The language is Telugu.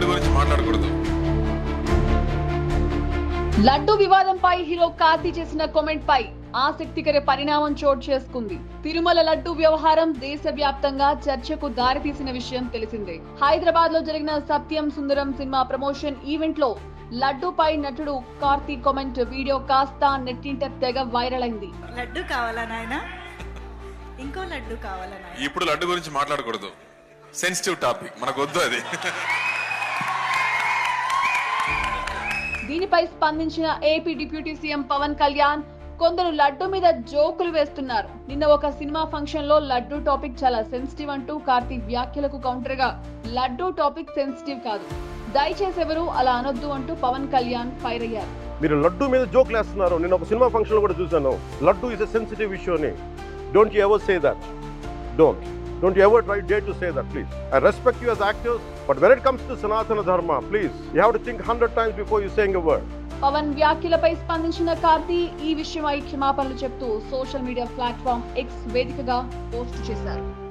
లడ్డు గురించి మాట్లాడకూడదు లడ్డు వివాదంపై హీరో కార్తీ చేసిన కామెంట్ పై ఆసక్తికర పరిణామం చోటు చేసుకుంది తిరుమల లడ్డు వ్యవహారం దేశవ్యాప్తంగా చర్చకు దారితీసిన విషయం తెలిసిందే హైదరాబాద్ లో జరిగిన Satyam Sundaram cinema promotion event లో లడ్డూపై నటుడు కార్తీ కామెంట్ వీడియో కాస్త నెట్టింట తెగ వైరల్ అయింది లడ్డు కావాలా నాయనా ఇంకో లడ్డు కావాలా నాయనా ఇప్పుడు లడ్డు గురించి మాట్లాడకూడదు సెన్సిటివ్ టాపిక్ మనకు వద్దు అది దీనిపై స్పందించిన AP deputy CM Pavan Kalyan కొందరు లడ్డు మీద జోకులు వేస్తున్నారు నిన్న ఒక సినిమా ఫంక్షన్ లో లడ్డు టాపిక్ చాలా సెన్సిటివ్ అంటూ కార్తీక్ వ్యాఖ్యలకు కౌంటర్ గా లడ్డు టాపిక్ సెన్సిటివ్ కాదు దయచేసి ఎవరు అలా అనొద్దు అంటూ పవన్ కళ్యాణ్ ఫైర్ అయ్యారు మీరు లడ్డు మీద జోక్లు వేస్తున్నారు నేను ఒక సినిమా ఫంక్షన్ కూడా చూశాను laddu is a sensitive issue అని don't you ever say that don't don't you ever try day to say that please I respect you as actors but when it comes to Sanatana Dharma please you have to think hundred times before you saying a word Pavan వ్యాఖ్యలపై స్పందించిన కార్తీ ఈ విషయమై క్షమాపణలు చెప్తూ సోషల్ మీడియా ప్లాట్ఫామ్ ఎక్స్ వేదికగా పోస్ట్ చేశారు